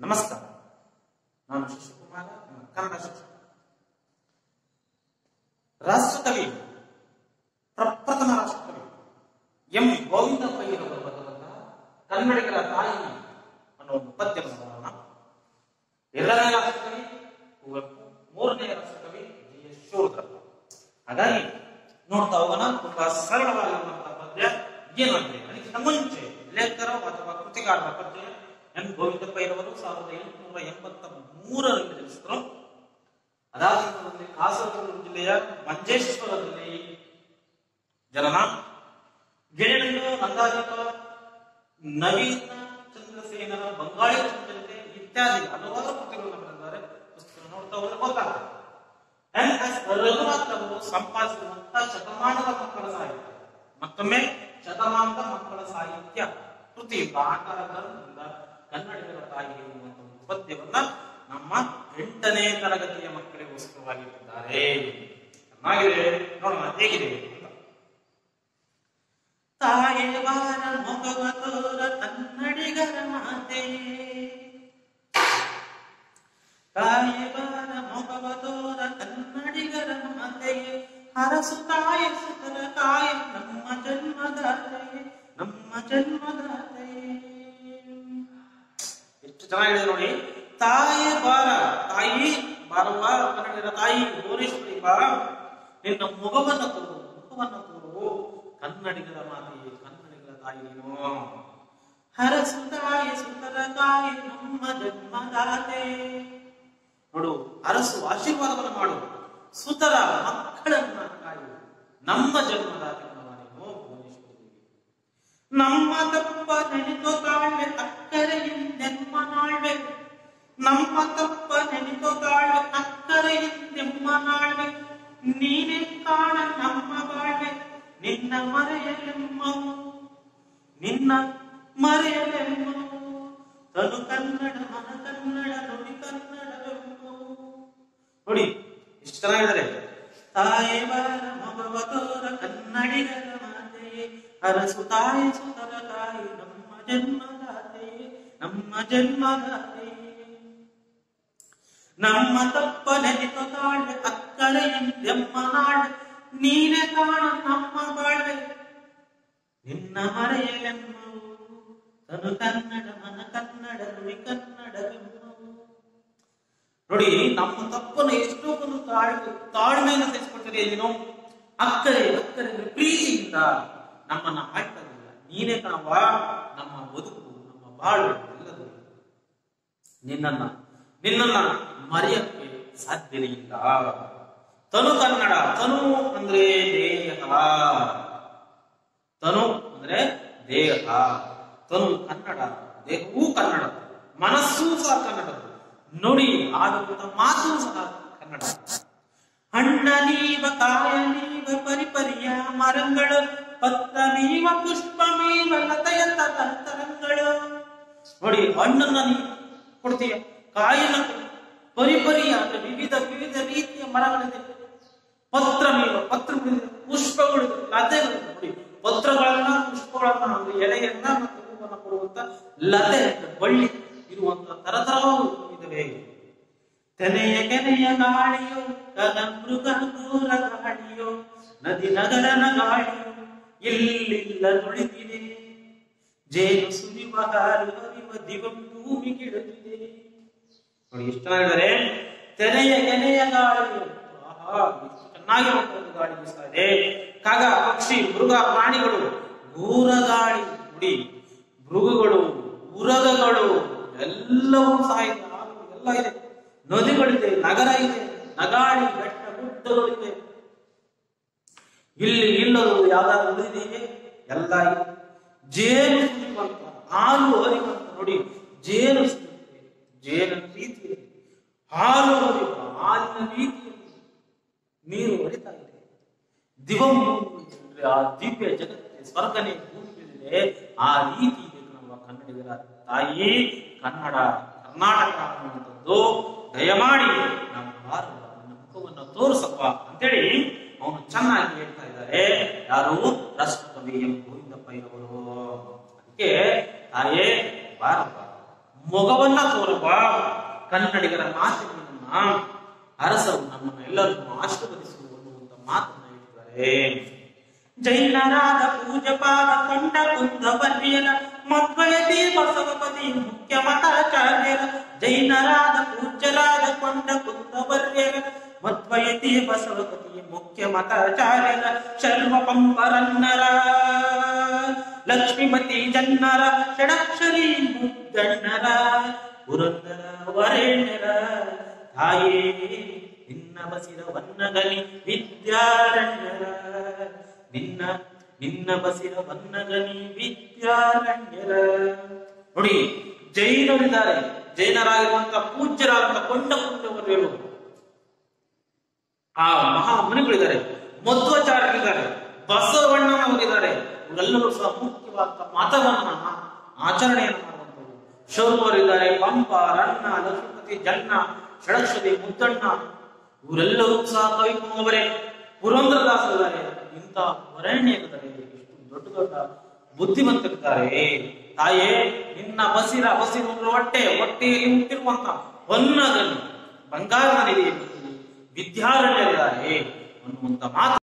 ನಮಸ್ಕಾರ ನಾನು ಶಿಶುಕುಮಾರ ನಿಮ್ಮ ಕನ್ನಡ ಶಿಕ್ಷಕ ರಾಷ್ಟ್ರಕವಿ ಪ್ರಪ್ರಥಮ ರಾಷ್ಟ್ರಕವಿ ಎಂ ಗೋವಿಂದ ಪೈರವರು ಬರೆದಂತಹ ಕನ್ನಡಿಗರ ತಾಯಿ ಅನ್ನೋ ಒಂದು ಪದ್ಯವನ್ನು ಬರೋಣ ಎರಡನೇ ರಾಷ್ಟ್ರಕವಿ ಕುವೆಂಪು ಮೂರನೇ ರಾಷ್ಟ್ರಕವಿ ಜಿ ಎಸ್ ಶಿವರುದ್ರಪ್ಪ ಹಾಗಾಗಿ ನೋಡ್ತಾ ಹೋಗೋಣ ತುಂಬಾ ಸರಳವಾಗಿರುವಂತಹ ಪದ್ಯ ಏನು ಅಂದ್ರೆ ಅದಕ್ಕಿಂತ ಮುಂಚೆ ಲೇಖಕರ ಅಥವಾ ಕೃತಿಕಾರರ ಪದ್ಯ ಎಂ ಗೋವಿಂದ ಪೈರವರು ಸಾವಿರದ ಎಂಟುನೂರ ಎಂಬತ್ತ ಮೂರರಲ್ಲಿ ಜನಿಸಿದರು ಅದಾದ ನಂತರದಲ್ಲಿ ಕಾಸರಗೋಡು ಜಿಲ್ಲೆಯ ಮಂಜೇಶ್ವರದಲ್ಲಿ ಜನನ ಗೆಳೆಯರು ರಂಗಾಧಿಪ ನವೀನ ಚಂದ್ರಸೇನರ ಬಂಗಾಳಿ ಚಂದ್ರತೆ ಇತ್ಯಾದಿ ಹಲವಾರು ಕೃತಿಗಳನ್ನು ಬರೆದಿದ್ದಾರೆ ಪುಸ್ತಕ ನೋಡ್ತಾ ಹೋದ್ರೆ ಗೊತ್ತಾಗ್ತದೆ ಎನ್ ಎಸ್ ರಘುನಾಥ್ ಅವರು ಸಂಪಾದಿಸಿರುವಂತಹ ಶತಮಾನದ ಮಕ್ಕಳ ಸಾಹಿತ್ಯ ಮತ್ತೊಮ್ಮೆ ಶತಮಾನದ ಮಕ್ಕಳ ಸಾಹಿತ್ಯ ಕೃತಿಯಿಂದ ಆಕಾರ ಗ್ರಂಥದಿಂದ ಕನ್ನಡಿಗರ ತಾಯಿ ಎನ್ನುವಂತ ಒಂದು ಪದ್ಯವನ್ನ ನಮ್ಮ ಎಂಟನೇ ತರಗತಿಯ ಮಕ್ಕಳಿಗೋಸ್ಕರವಾಗಿಟ್ಟಿದ್ದಾರೆ ಚೆನ್ನಾಗಿದೆ ನೋಡೋಣ ಹೇಗಿದೆ ಅಂತ ತಾಯೇ ಬಾರ ಮೊಗವ ತೋರ ಕನ್ನಡಿಗರ ಮಾತೆ ತಾಯೇ ಬಾರ ಮೊಗವ ತೋರ ಕನ್ನಡಿಗರ ಮಾತೆಯೇ ಹರಸು ತಾಯ ಸುತರ ಕಾಯ ನಮ್ಮ ಜನ್ಮದಾತೆಯೇ ನಮ್ಮ ಜನ್ಮದಾತೆಯೇ ಎಷ್ಟು ಚೆನ್ನಾಗಿದೆ ನೋಡಿ ತಾಯಿ ಬಾರ ತಾಯಿ ಬಾರವ್ವ ಕನ್ನಡಿಗರ ತಾಯಿ ಭುವನೇಶ್ವರಿ ಬಾ ನಿನ್ನ ಮುಖವನ್ನ ತೋರು ಮುಖವನ್ನ ತೋರು ಕನ್ನಡಿಗರ ಮಾತೆಯೇ ಕನ್ನಡಿಗರ ತಾಯಿ ನೀನು ಹರಸು ತಾಯಿ ಸುತರ ತಾಯಿ ನಮ್ಮ ಜನ್ಮದಾತೆ ನೋಡು ಅರಸು ಆಶೀರ್ವಾದವನ್ನು ಮಾಡು ಸುತರ ಮಕ್ಕಳನ್ನ ಕಾಯು ನಮ್ಮ ಜನ್ಮದಾತೆಯನ್ನು ನೀನು ಭುವನೇಶ್ವರಿ ನಮ್ಮ ತಪ್ಪ ನೆನೆತೋ ತಾಳ್ವೆ ಅಕ್ಕರೆಯಿಂದೆಮ್ಮ ನಾಳ್ವೆ ನಮ್ಮ ತಪ್ಪ ನೆನೆತೋ ತಾಳ್ವೆ ಅಕ್ಕರೆಯಿಂದೆಮ್ಮ ನಾಳ್ವೆ ನೀನೇ ಕಾಣ ನಮ್ಮ ಬಾಳ್ವೆ ನಿನ್ನ ಮರೆಯಲೆಮ್ಮವು ನಿನ್ನ ಮರೆಯಲೆಮ್ಮವು ತನು ಕನ್ನಡ ಮನ ಕನ್ನಡ ನುಡಿ ಕನ್ನಡವೆಮ್ಮವು ನೋಡಿ ಎಷ್ಟು ಚೆನ್ನಾಗಿದ್ದಾರೆ ತಾಯಿ ಬಾರ ಮಗವ ತೋರ ಕನ್ನಡಿಗರ ಮಾತೆಯೇ ಅರಸು ತಾಯಿ ಸುತರ ತಾಯಿ ನಮ್ಮ ಜನ್ಮದಾತೆಯೇ ನಮ್ಮ ಜನ್ಮದಾತೆಯೇ ನಮ್ಮ ತಪ್ಪ ನೆನೆತು ತಾಳ್ವೆ ಅಕ್ಕರೆಯಿಂದೆಮ್ಮ ನಾಳ್ವೆ ನೀನೆ ಕಾಣ ನಮ್ಮ ಬಾಳ್ವೆ ನಿನ್ನ ಮರೆಯಲೆಮ್ಮವು ತನು ಕನ್ನಡ ಮನ ಕನ್ನಡ ನುಡಿ ಕನ್ನಡವೆಮ್ಮವು ನೋಡಿ ನಮ್ಮ ತಪ್ಪನ್ನು ಎಷ್ಟೋ ಒಂದು ತಾಳ್ಮೆ ತಾಳ್ಮೆಯಿಂದ ತೆಗೆದುಕೊಳ್ತಾರೆ ನೀನು ಅಕ್ಕರೆ ಅಕ್ಕರೆ ಅಂದ್ರೆ ಪ್ರೀತಿಯಿಂದ ನಮ್ಮನ್ನ ಆಡ್ತದಿಲ್ಲ ನೀನೇ ಕಣವ ನಮ್ಮ ಬದುಕು ನಮ್ಮ ಬಾಳು ಎಲ್ಲದೂ ನಿನ್ನನ್ನ ನಿನ್ನನ್ನ ಮರೆಯಕ್ಕೆ ಸಾಧ್ಯವೇ ಇಲ್ಲ ತನು ಕನ್ನಡ ತನು ಅಂದ್ರೆ ದೇಹ ತನು ಅಂದ್ರೆ ದೇಹ ತನು ಕನ್ನಡ ದೇಹವೂ ಕನ್ನಡ ಮನಸ್ಸೂ ಸಹ ಕನ್ನಡ ನುಡಿ ಆಡುವಂತ ಮಾತು ಸಹ ಕನ್ನಡ ಹಣ್ಣ ನೀವ ಕಾಯ ನೀವ ಪರಿಪರಿಯ ಮರಗಳು ಪತ್ರ ನೀವ ಪುಷ್ಪ ನೀವ ಲತೆಯ ತರಂಗಳು ನೋಡಿ ಹಣ್ಣನ್ನ ನೀವು ಕೊಡ್ತೀಯ ಕಾಯಿನ ಕೊಡು. ಪರಿಪರಿಯ ಅಂದ್ರೆ ವಿವಿಧ ವಿವಿಧ ರೀತಿಯ ಮರಗಳಿದೆ ಪತ್ರ ನೀವ ಪತ್ರಗಳಿದೆ ಪುಷ್ಪಗಳಿದೆ ಲತೆಗಳು ನೋಡಿ ಪತ್ರಗಳನ್ನ ಪುಷ್ಪಗಳನ್ನ ಅಂದ್ರೆ ಎಲೆಯನ್ನ ಮತ್ತು ಹೂವನ್ನ ಕೊಡುವಂತ ಲತೆ ಅಂದ್ರೆ ಬಳ್ಳಿ ಇರುವಂತ ತರತರವಾದ ಇದಾವೆ ತೆನೆಯ ಕೆನೆಯ ಗಾಳಿಯೋ ಕದ ಮೃಗ ದೂರ ಗಾಳಿಯೋ ನದಿ ನಗರನ ಗಾಳಿಯೋ ಇಲ್ಲಿಲ್ಲ ನುಳಿದಿದೆ ಜೇನು ಸುರಿವ ಹಾಲು ಹರಿವ ದಿವಂ ಭೂಮಿ ಗಿಡುತ್ತಿದೆ ನೋಡಿ ಎಷ್ಟು ಚೆನ್ನಾಗಿದ್ದಾರೆ ತೆನೆಯ ಕೆನೆಯ ಗಾಳಿಯೋ ಆಹಾ ಎಷ್ಟು ಚೆನ್ನಾಗಿರುವಂತ ಒಂದು ಗಾಳಿ ಬೀಸ್ತಾ ಇದೆ ಕಾಗ ಪಕ್ಷಿ ಮೃಗ ಪ್ರಾಣಿಗಳು ಘೋರ ಗಾಳಿ ನೋಡಿ ಮೃಗಗಳು ಉರಗಗಳು ಎಲ್ಲವೂ ಸಹ ಇದೆ ಹಾಲು ಎಲ್ಲ ಇದೆ ನದಿಗಳಿದೆ ನಗರ ಇದೆ ನಗಾಡಿ ಬೆಟ್ಟ ಗುಡ್ಡಗಳಿದೆ ಇಲ್ಲಿ ಇಲ್ಲದು ಯಾವ್ದಾದ್ರು ಉಳಿದಿದೆ ಎಲ್ಲ ಇದೆ ಜೇನು ಸುರಿಯುವಂತ ಹಾಲು ಹರಿಯುವಂತ ನೋಡಿ ಜೇನು ಸುರಿಯುತ್ತೆ ಜೇನು ರೀತಿಯಲ್ಲಿ ಹಾಲು ಹರಿಯುವ ಹಾಲಿನ ರೀತಿಯಲ್ಲಿ ನೀರು ಹರಿತಾ ಇದೆ ದಿವಂ ಅಂದ್ರೆ ಆ ದಿವ್ಯ ಜಗತ್ತಿಗೆ ಸ್ವರ್ಗನೇ ಭೂಮಿಯಲ್ಲಿದೆ ಆ ರೀತಿ ಇದೆ ನಮ್ಮ ಕನ್ನಡಿಗರ ತಾಯಿ ಕನ್ನಡ ಕರ್ನಾಟಕ ಅನ್ನುವಂಥದ್ದು ದಯಮಾಡಿ ನಮ್ಮ ಭಾರತ ನನ್ನ ಮುಖವನ್ನು ತೋರಿಸಪ್ಪ ಅಂತೇಳಿ ಅವನು ಚೆನ್ನಾಗಿ ಹೇಳ್ತಾ ಇದ್ದಾರೆ ಯಾರು ರಾಷ್ಟ್ರಕವಿ ಎಂ ಗೋವಿಂದಪ್ಪ ಇರವರು ಅದಕ್ಕೆ ತಾಯೇ ಭಾರತ ಮೊಗವನ್ನ ತೋರುವ ಕನ್ನಡಿಗರ ಮಾತಿನ ಅರಸರು ನಮ್ಮನ್ನು ಎಲ್ಲರನ್ನು ಆಶೀರ್ವದಿಸು ಅನ್ನುವಂತ ಮಾತನ್ನ ಹೇಳಿದ್ದಾರೆ ಜೈನರಾದ ಪೂಜಪಾದ ಕೊಂಡ ಕುಂದವರ್ಯರ ಮಧ್ವಯತಿ ಬಸವಪತಿ ಮುಖ್ಯ ಮತಾಚಾರ್ಯರ ಜೈನರಾದ ಪೂಜ್ಯರಾದ ಕೊಂಡ ಕುಂದವರ್ಯರ ಮಧ್ವಯತಿ ಬಸವಪತಿ ಮುಖ್ಯ ಮತಾಚಾರ್ಯರ ಶರ್ವ ಪಂಪರನ್ನರ ಲಕ್ಷ್ಮೀಪತಿ ಜನ್ನರ ಷಡಕ್ಷರಿ ಮುದ್ದಣ್ಣರ ಪುರಂದರ ವರೇಣ್ಯರ ತಾಯೇ ನಿನ್ನ ಬಸಿರ ವನ್ನಗಲಿ ವಿದ್ಯಾರಣ್ಯರ ನಿನ್ನ ನಿನ್ನ ಬಸಿರ ವನ್ನಗಲಿ ವಿದ್ಯಾರಣ್ಯರ ನೋಡಿ ಜೈನರಿದ್ದಾರೆ ಜೈನರಾಗಿರುವಂತಹ ಪೂಜ್ಯರಾದಂತಹ ಕೊಂಡ ಕುಂಡವರ್ಯರು ಆ ಮಹಾ ಮುನಿಗಳಿದ್ದಾರೆ ಮಧ್ವಾಚಾರ್ಯರಿದ್ದಾರೆ ಬಸವಣ್ಣನವರಿದ್ದಾರೆ ಇವರೆಲ್ಲರೂ ಸಹ ಮುಖ್ಯವಾದ ಮತವನ್ನ ಆಚರಣೆಯನ್ನು ಮಾಡುವಂಥವ್ರು ಶೌರ್ವರಿದ್ದಾರೆ ಪಂಪ ರನ್ನ ಲಕ್ಷ್ಮೀಪತಿ ಜನ್ನ ಷಡಕ್ಷರಿ ಮುದ್ದಣ್ಣ ಇವರೆಲ್ಲರೂ ಸಹ ಕವಿಕುಮಾರವರೇ ಪುರಂದರದಾಸರಿದ್ದಾರೆ ಇಂಥ ವರಣ್ಯರಿದ್ದಾರೆ ಎಷ್ಟು ದೊಡ್ಡ ದೊಡ್ಡ ಬುದ್ಧಿವಂತರಿದ್ದಾರೆ ತಾಯೇ ನಿನ್ನ ಬಸಿರ ಬಸಿರು ಹೊಟ್ಟೆ ಹೊಟ್ಟೆಯಲ್ಲಿ ಹುಟ್ಟಿರುವಂತ ಹೊನ್ನಗನ್ನು ಬಂಗಾರದ ನಿಧಿಯಲ್ಲಿ ವಿದ್ಯಾರಣ್ಯರಿದ್ದಾರೆ ಅನ್ನುವಂತ ಮಾತು